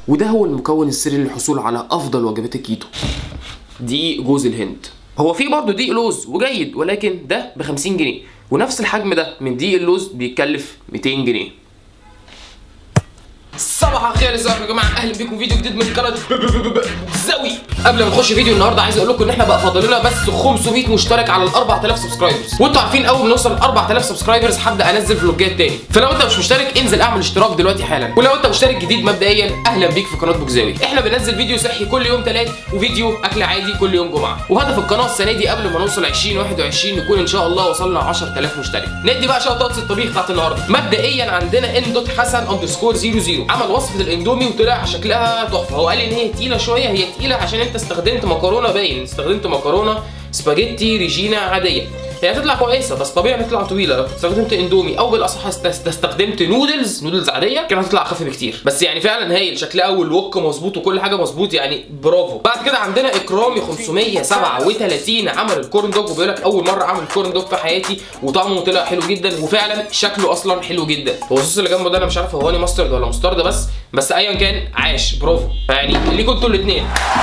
وده هو المكون السري للحصول على افضل وجبات الكيتو دقيق جوز الهند هو في برضه دقيق لوز وجيد ولكن ده ب 50 جنيه ونفس الحجم ده من دقيق اللوز بيتكلف 200 جنيه صباح الخير ازيكم يا جماعه اهلا بيكم فيديو جديد من قناه زوي قبل ما نخش فيديو النهارده عايز اقول لكم ان احنا بقى فاضل لنا بس 500 مشترك على ال 4000 سبسكرايبرز وانتوا عارفين اول ما نوصل ل 4000 سبسكرايبرز هبدا انزل فلوجات تاني فلو انت مش مشترك انزل اعمل اشتراك دلوقتي حالا ولو انت مشترك جديد مبدئيا اهلا بيك في قناه بوكزاوي احنا بننزل فيديو صحي كل يوم ثلاث وفيديو اكل عادي كل يوم جمعه وهدف القناه السنه دي قبل ما نوصل 2021 نكون ان شاء الله وصلنا 10000 مشترك ندي بقى شوت اوتس الطبيخ بتاعت النهارده مبدئيا عندنا ان دوت حسن اندرسكور 00 عمل وصفه الاندومي وطلع شكلها تحفه هو قال لي ان هي تقيله شويه هي تقيله عشان انت استخدمت مكرونه باين استخدمت مكرونه سباجيتي ريجينا عاديه هي هتطلع كويسه بس طبيعي تطلع طويله لو استخدمت اندومي او بالاصح است- استخدمت نودلز نودلز عاديه كانت هتطلع اخف بكتير بس يعني فعلا هايل شكلها والوك مظبوط وكل حاجه مظبوط يعني برافو بعد كده عندنا اكرامي 537 عمل الكورن دوج وبيقول لك اول مره اعمل كورن دوج في حياتي وطعمه طلع حلو جدا وفعلا شكله اصلا حلو جدا هو الصوص اللي جنبه ده انا مش عارف هو هاني ماسترد ولا مستردة بس بس ايا كان عاش برافو فيعني ليكوا انتوا الاثنين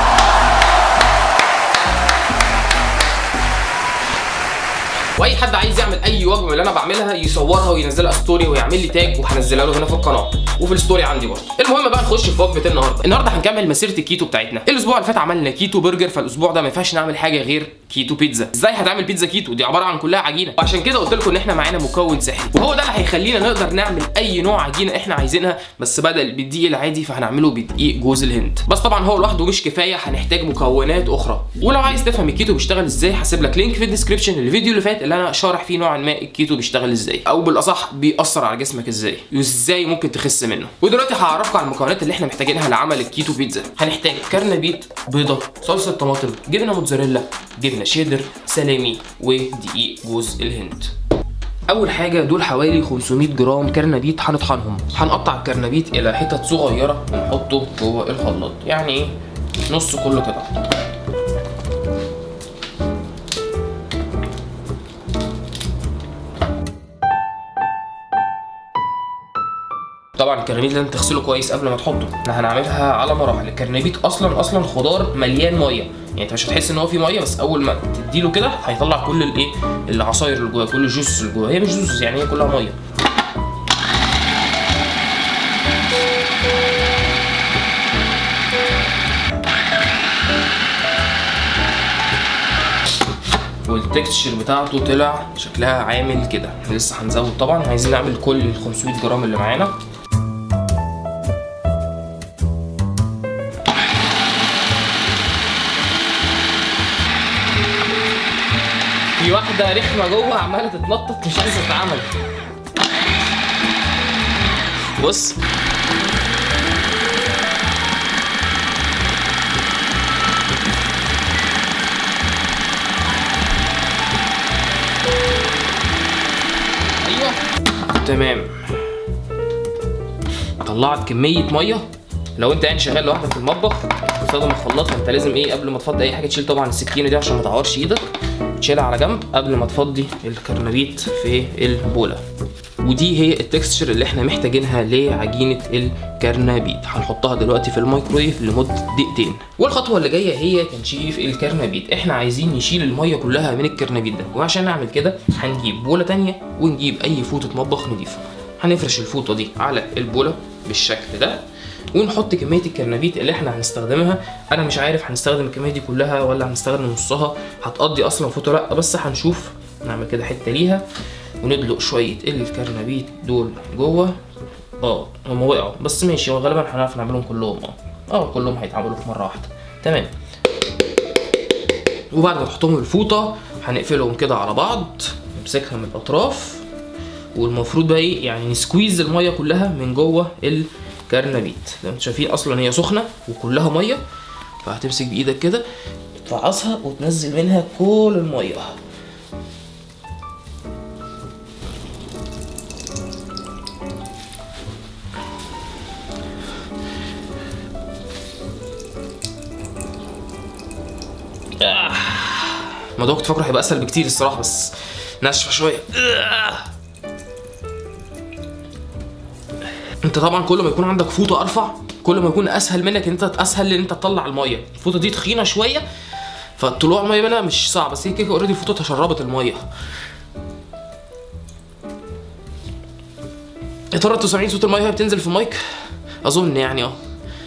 واي حد عايز يعمل اي وجبه من اللي انا بعملها يصورها وينزلها ستوري ويعمل لي تاج وهنزلها له هنا في القناه وفي الستوري عندي برضه المهم بقى نخش في وجبه النهارده النهارده هنكمل مسيره الكيتو بتاعتنا الاسبوع اللي فات عملنا كيتو برجر فالاسبوع ده ما ينفعش نعمل حاجه غير كيتو بيتزا ازاي هتعمل بيتزا كيتو دي عباره عن كلها عجينه وعشان كده قلت لكم ان احنا معانا مكون سحري وهو ده اللي هيخلينا نقدر نعمل اي نوع عجينه احنا عايزينها بس بدل بالدقيق العادي فهنعمله بدقيق جوز الهند بس طبعا هو لوحده مش كفايه هنحتاج مكونات اخرى ولو عايز تفهم الكيتو بيشتغل ازاي هسيب لك لينك في الديسكربشن للفيديو اللي فات اللي انا شارح فيه نوعا ما الكيتو بيشتغل ازاي او بالاصح بيأثر على جسمك ازاي وازاي ممكن تخس منه ودلوقتي هعرفكم على المكونات اللي احنا محتاجينها لعمل الكيتو بيتزا هنحتاج كرنبيت بيضه صلصه طماطم جبنه موتزاريلا جبنه شيدر سلامي ودقيق جوز الهند اول حاجه دول حوالي 500 جرام كرنبيت هنطحنهم هنقطع الكرنبيت الى حتت صغيره ونحطه جوه الخلاط يعني ايه نص كله كده طبعا الكرنبيت لازم تغسله كويس قبل ما تحطه احنا هنعملها على مراحل الكرنبيت اصلا اصلا خضار مليان ميه يعني انت مش هتحس ان هو فيه ميه بس اول ما تديله كده هيطلع كل الايه العصاير اللي جواه كل الجوس اللي جواه هي مش جوس يعني هي كلها ميه والتكستشر بتاعته طلع شكلها عامل كده احنا لسه هنزود طبعا عايزين نعمل كل ال 500 جرام اللي معانا في واحدة رخمة جوه عمالة تتنطط مش عايزة تتعمل بص ايوه تمام طلعت كمية مية لو انت يعني شغال لوحدك في المطبخ بتستخدم الخلاط فانت لازم ايه قبل ما تفضي اي حاجه تشيل طبعا السكينه دي عشان ما تعورش ايدك تشيلها على جنب قبل ما تفضي الكرنبيت في البوله ودي هي التكستشر اللي احنا محتاجينها لعجينه الكرنبيت هنحطها دلوقتي في الميكرويف لمده دقيقتين والخطوه اللي جايه هي تنشيف الكرنبيت احنا عايزين نشيل الميه كلها من الكرنبيت ده وعشان نعمل كده هنجيب بوله تانية ونجيب اي فوطه مطبخ نضيفه هنفرش الفوطه دي على البوله بالشكل ده ونحط كميه الكرنبيت اللي احنا هنستخدمها انا مش عارف هنستخدم الكميه دي كلها ولا هنستخدم نصها هتقضي اصلا فوطه لا بس هنشوف نعمل كده حته ليها وندلق شويه الكرنبيت دول جوه اه هم وقعوا بس ماشي هو غالبا هنعرف نعملهم كلهم اه اه كلهم هيتعملوا في مره واحده تمام وبعد ما تحطهم الفوطه هنقفلهم كده على بعض نمسكها من الاطراف والمفروض بقى ايه يعني نسكويز الميه كلها من جوه الكرنبيت زي ما انتم شايفين اصلا هي سخنه وكلها ميه فهتمسك بايدك كده تفعصها وتنزل منها كل الميه آه. الموضوع كنت فاكره هيبقى اسهل بكتير الصراحه بس ناشفه شويه آه. انت طبعا كل ما يكون عندك فوطه ارفع كل ما يكون اسهل منك ان انت اسهل ان انت تطلع الميه الفوطه دي تخينه شويه فطلوع الميه منها مش صعب بس هي كده اوريدي الفوطه شربت الميه يا ترى انتوا سامعين صوت الميه وهي بتنزل في المايك اظن يعني اه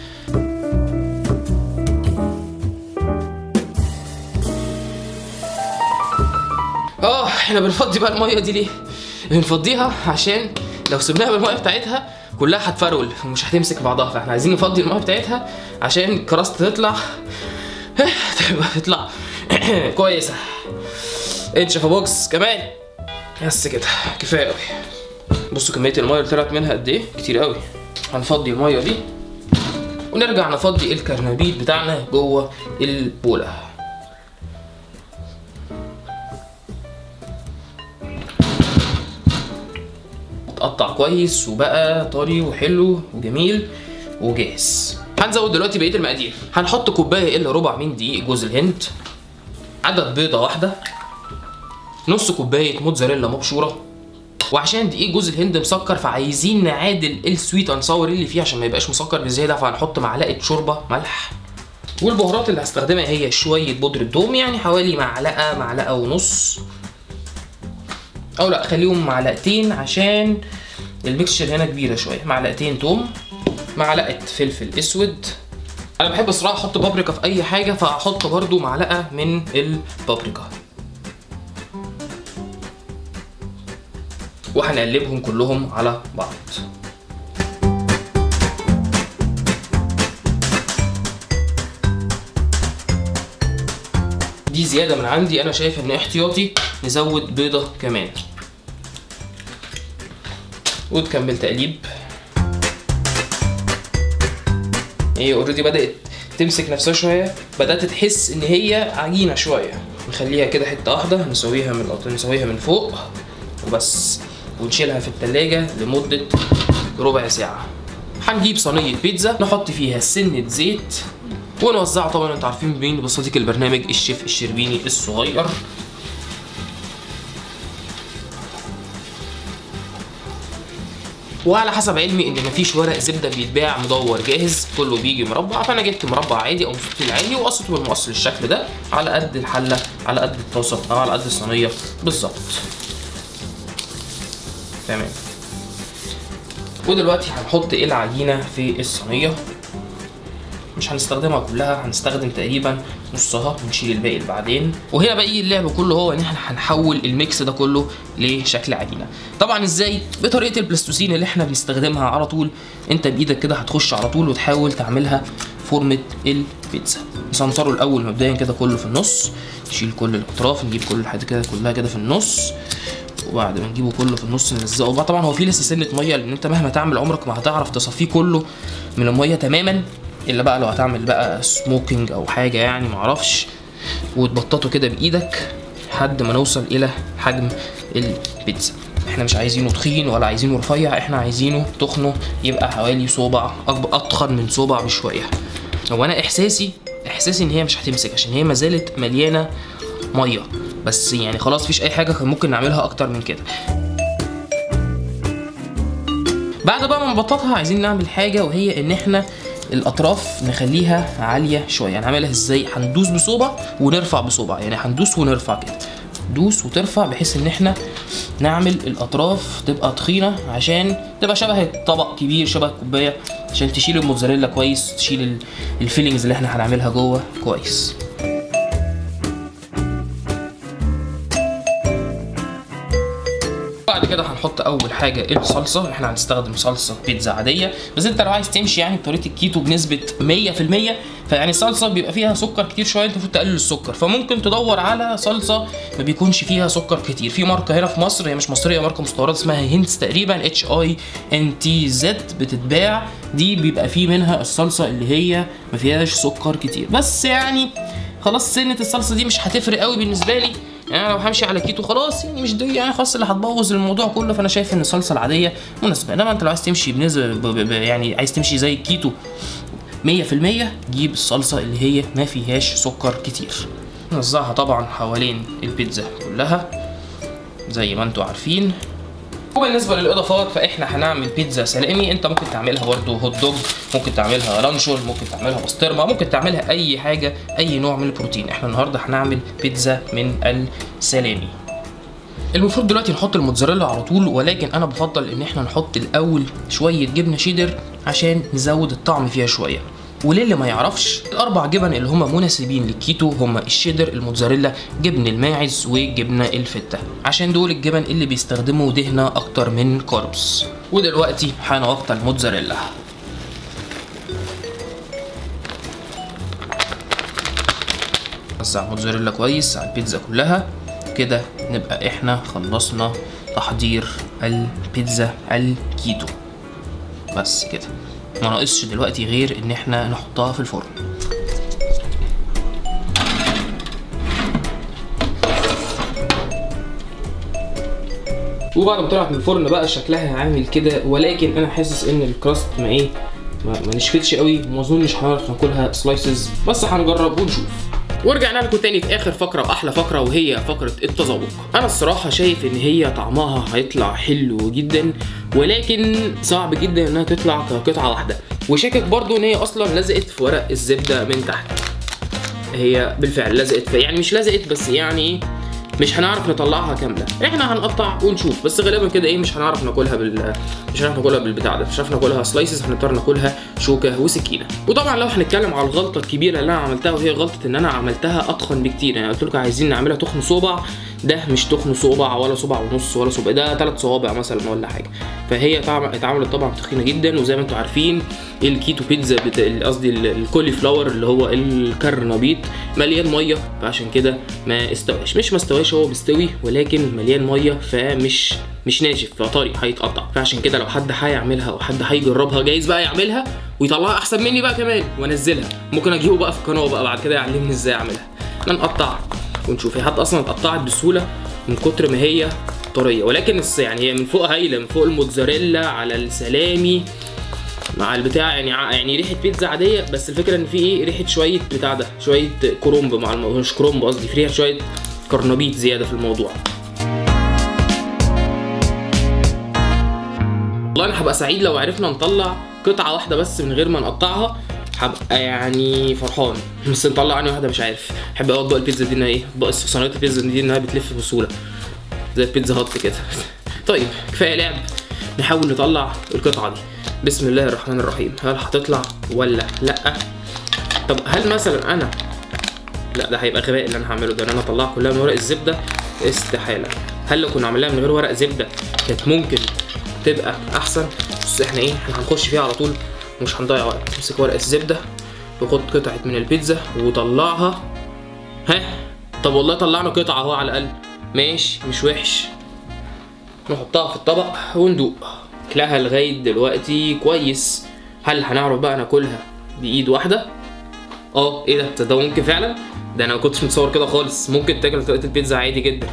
اه احنا بنفضي بقى الميه دي ليه بنفضيها عشان لو سيبناها بالميه بتاعتها كلها هتفرول ومش هتمسك بعضها فاحنا عايزين نفضي الميه بتاعتها عشان الكراست تطلع تبقى تطلع كويسه انشف بوكس كمان بس كده كفايه قوي بصوا كميه الميه اللي طلعت منها قد ايه كتير قوي هنفضي الميه دي ونرجع نفضي الكرنبيت بتاعنا جوه البوله اتقطع كويس وبقى طري وحلو وجميل وجاهز هنزود دلوقتي بقيه المقادير هنحط كوبايه الا ربع من دقيق جوز الهند عدد بيضه واحده نص كوبايه موتزاريلا مبشوره وعشان دقيق جوز الهند مسكر فعايزين نعادل السويت اند ساور اللي فيه عشان ما يبقاش مسكر بزياده فهنحط معلقه شوربه ملح والبهارات اللي هستخدمها هي شويه بودره دوم يعني حوالي معلقه معلقه ونص او لا خليهم معلقتين عشان الميكسشر هنا كبيره شويه معلقتين توم معلقه فلفل اسود انا بحب الصراحه احط بابريكا في اي حاجه فهحط برده معلقه من البابريكا وهنقلبهم كلهم على بعض دي زيادة من عندي أنا شايف إن احتياطي نزود بيضة كمان وتكمل تقليب هي اوريدي بدأت تمسك نفسها شوية بدأت تحس إن هي عجينة شوية نخليها كده حتة واحدة نسويها من الأطراف نسويها من فوق وبس ونشيلها في التلاجة لمدة ربع ساعة هنجيب صينية بيتزا نحط فيها سنة زيت ونوزعها طبعا انتوا عارفين مين بصديق البرنامج الشيف الشربيني الصغير وعلى حسب علمي ان مفيش ورق زبده بيتباع مدور جاهز كله بيجي مربع فانا جبت مربع عادي او مستطيل عادي وقصته بالمقص بالشكل ده على قد الحله على قد الطاسه او على قد الصينيه بالظبط تمام ودلوقتي هنحط العجينه في الصينيه مش هنستخدمها كلها هنستخدم تقريبا نصها ونشيل الباقي بعدين وهنا بقى يجي اللعب كله هو ان احنا هنحول الميكس ده كله لشكل عجينه طبعا ازاي بطريقه البلاستوسين اللي احنا بنستخدمها على طول انت بايدك كده هتخش على طول وتحاول تعملها فورمه البيتزا نسنطره الاول مبدئيا كده كله في النص نشيل كل الاطراف نجيب كل الحاجات كده كلها كده في النص وبعد ما نجيبه كله في النص نلزقه بقى طبعا هو في لسه سنه ميه لان انت مهما تعمل عمرك ما هتعرف تصفيه كله من الميه تماما الا بقى لو هتعمل بقى سموكينج او حاجه يعني معرفش وتبططه كده بايدك لحد ما نوصل الى حجم البيتزا احنا مش عايزينه تخين ولا عايزينه رفيع احنا عايزينه تخنه يبقى حوالي صوبع اكبر اتخن من صوبع بشويه هو انا احساسي احساسي ان هي مش هتمسك عشان هي ما زالت مليانه ميه بس يعني خلاص مفيش اي حاجه كان ممكن نعملها اكتر من كده بعد بقى ما نبططها عايزين نعمل حاجه وهي ان احنا الاطراف نخليها عاليه شويه هنعملها ازاي هندوس بصوبع ونرفع بصوبع يعني هندوس ونرفع كده دوس وترفع بحيث ان احنا نعمل الاطراف تبقى تخينه عشان تبقى شبه طبق كبير شبه الكوبايه عشان تشيل الموتزاريلا كويس تشيل ال- الفيلينجز اللي احنا هنعملها جوه كويس بعد كده هنحط اول حاجه الصلصه احنا هنستخدم صلصه بيتزا عاديه بس انت لو عايز تمشي يعني بطريقه الكيتو بنسبه 100% فيعني الصلصه بيبقى فيها سكر كتير شويه انت المفروض تقلل السكر فممكن تدور على صلصه ما بيكونش فيها سكر كتير في ماركه هنا في مصر هي مش مصريه ماركه مستورده اسمها هينتس تقريبا اتش اي ان تي زد بتتباع دي بيبقى فيه منها الصلصه اللي هي ما فيهاش سكر كتير بس يعني خلاص سنه الصلصه دي مش هتفرق قوي بالنسبه لي يعني لو همشي على كيتو خلاص يعني مش دي يعني خلاص اللي هتبوظ الموضوع كله فانا شايف ان الصلصه العاديه مناسبه انما انت لو عايز تمشي بنسبه ب- ب- ب- يعني عايز تمشي زي الكيتو 100% جيب الصلصه اللي هي ما فيهاش سكر كتير نوزعها طبعا حوالين البيتزا كلها زي ما انتوا عارفين وبالنسبه للاضافات فاحنا هنعمل بيتزا سلامي انت ممكن تعملها برضو هوت دوج ممكن تعملها لانشون ممكن تعملها بسطرمه ممكن تعملها اي حاجه اي نوع من البروتين احنا النهارده هنعمل بيتزا من السلامي المفروض دلوقتي نحط الموتزاريلا على طول ولكن انا بفضل ان احنا نحط الاول شويه جبنه شيدر عشان نزود الطعم فيها شويه وللي ما يعرفش الاربع جبن اللي هم مناسبين للكيتو هم الشيدر الموتزاريلا جبن الماعز والجبنه الفته عشان دول الجبن اللي بيستخدموا دهنه اكتر من كاربس ودلوقتي هنقطع الموتزاريلا وزع الموتزاريلا كويس على البيتزا كلها كده نبقى احنا خلصنا تحضير البيتزا الكيتو بس كده ما ناقصش دلوقتي غير ان احنا نحطها في الفرن وبعد ما طلعت من الفرن بقى شكلها عامل كده ولكن انا حاسس ان الكراست ما ايه ما, ما نشفتش قوي وما اظنش هنعرف ناكلها سلايسز بس هنجرب ونشوف ورجعنا لكم تاني في اخر فقره واحلى فقره وهي فقره التذوق انا الصراحه شايف ان هي طعمها هيطلع حلو جدا ولكن صعب جدا انها تطلع كقطعه واحده وشاكك برضو ان هي اصلا لزقت في ورق الزبده من تحت هي بالفعل لزقت في يعني مش لزقت بس يعني مش هنعرف نطلعها كامله احنا هنقطع ونشوف بس غالبا كده ايه مش هنعرف ناكلها بال مش هنعرف ناكلها بالبتاع ده مش هنعرف ناكلها سلايسز هنضطر ناكلها شوكه وسكينه وطبعا لو هنتكلم على الغلطه الكبيره اللي انا عملتها وهي غلطه ان انا عملتها اتخن بكتير يعني قلت لكم عايزين نعملها تخن صوبع ده مش تخن صوبع ولا صوبع ونص ولا صوبع ده ثلاث صوابع مثلا ولا حاجه فهي طبعا اتعملت طبعا تخينه جدا وزي ما انتم عارفين الكيتو بيتزا بتا... قصدي الكولي فلاور اللي هو الكرنبيط مليان ميه فعشان كده ما استواش مش ما استواش هو مستوي ولكن مليان ميه فمش مش ناشف فطري هيتقطع فعشان كده لو حد هيعملها او حد هيجربها جايز بقى يعملها ويطلعها احسن مني بقى كمان وانزلها ممكن اجيبه بقى في القناه بقى بعد كده يعلمني ازاي اعملها نقطع ونشوف هي حتى اصلا اتقطعت بسهوله من كتر ما هي طريه ولكن يعني هي من فوق هايله من فوق الموتزاريلا على السلامي مع البتاع يعني يعني ريحه بيتزا عاديه بس الفكره ان في ايه ريحه شويه بتاع ده شويه كرومب مع الموضوع مش كرومب قصدي في ريحه شويه كرنبيط زياده في الموضوع والله انا هبقى سعيد لو عرفنا نطلع قطعه واحده بس من غير ما نقطعها هبقى يعني فرحان بس نطلع عني واحده مش عارف احب قوي اطباق البيتزا دي انها ايه اطباق صينيه البيتزا دي انها بتلف بسهوله زي البيتزا هات كده طيب كفايه لعب نحاول نطلع القطعه دي بسم الله الرحمن الرحيم هل هتطلع ولا لا طب هل مثلا انا لا ده هيبقى غباء اللي انا هعمله ده ان انا اطلعها كلها من ورق الزبده استحاله هل لو كنا عملناها من غير ورق زبده كانت ممكن تبقى احسن بس احنا ايه احنا هنخش فيها على طول مش هنضيع وقت امسك ورق الزبده وخد قطعه من البيتزا وطلعها ها طب والله طلعنا قطعه اهو على الاقل ماشي مش وحش نحطها في الطبق وندوق اكلها لغايه دلوقتي كويس هل هنعرف بقى ناكلها بايد واحده اه ايه ده ده ممكن فعلا ده انا ما كنتش متصور كده خالص ممكن تاكل طريقه البيتزا عادي جدا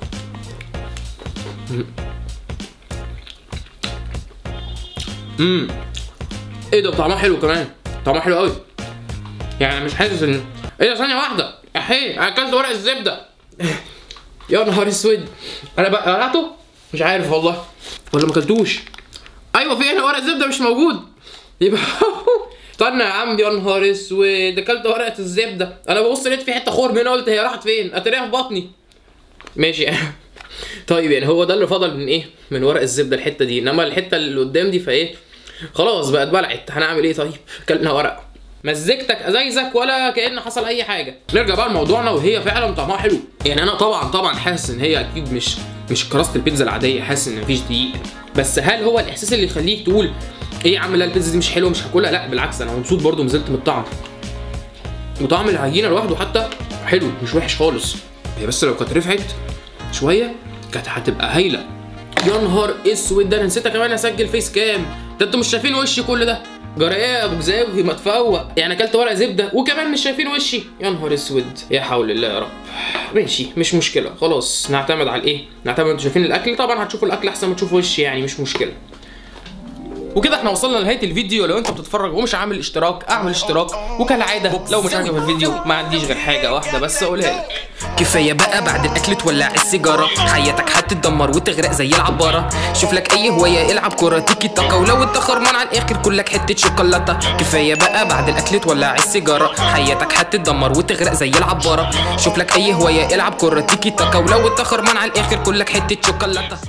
امم ايه ده طعمها حلو كمان طعمها حلو قوي يعني مش حاسس ان ايه ده ثانيه واحده احي انا اكلت ورق الزبده يا نهار اسود انا بقى قلعته مش عارف والله ولا ما اكلتوش ايوه في هنا ورق زبده مش موجود يبقى استنى يا عم يا نهار اسود اكلت ورقه الزبده انا ببص لقيت في حته خرم هنا قلت هي راحت فين اتريها في بطني ماشي طيب يعني هو ده اللي فضل من ايه من ورق الزبده الحته دي انما الحته اللي قدام دي فايه خلاص بقت بلعت هنعمل ايه طيب كلنا ورق مزجتك ازايزك ولا كان حصل اي حاجه نرجع بقى لموضوعنا وهي فعلا طعمها حلو يعني انا طبعا طبعا حاسس ان هي اكيد مش مش كراسه البيتزا العاديه حاسس ان مفيش دقيق بس هل هو الاحساس اللي يخليك تقول ايه يا عم لا البيتزا دي مش حلوه مش هاكلها لا بالعكس انا مبسوط برده نزلت من الطعم وطعم العجينه لوحده حتى حلو مش وحش خالص هي بس لو كانت رفعت شويه كانت هتبقى هايله يا نهار اسود ده انا نسيت كمان اسجل فيس كام ده انتوا مش شايفين وشي كل ده جرى ايه يا ابو جزاوي ما تفوق يعني اكلت ورق زبده وكمان مش شايفين وشي يا نهار اسود يا حول الله يا رب ماشي مش مشكله خلاص نعتمد على الايه نعتمد انتوا شايفين الاكل طبعا هتشوفوا الاكل احسن ما تشوفوا وشي يعني مش مشكله وكده احنا وصلنا لنهايه الفيديو لو انت بتتفرج ومش عامل اشتراك اعمل اشتراك وكالعاده لو مش عاجبك الفيديو ما عنديش غير حاجه واحده بس اقولها لك كفايه بقى بعد الاكل تولع السيجاره حياتك هتتدمر وتغرق زي العباره شوف لك اي هوايه العب كوره تيكي تاكا ولو انت خرمان على الاخر كلك حته شوكولاته كفايه بقى بعد الاكل تولع السيجاره حياتك هتتدمر وتغرق زي العباره شوف لك اي هوايه العب كوره تيكي تاكا ولو انت خرمان على الاخر كلك حته شوكولاته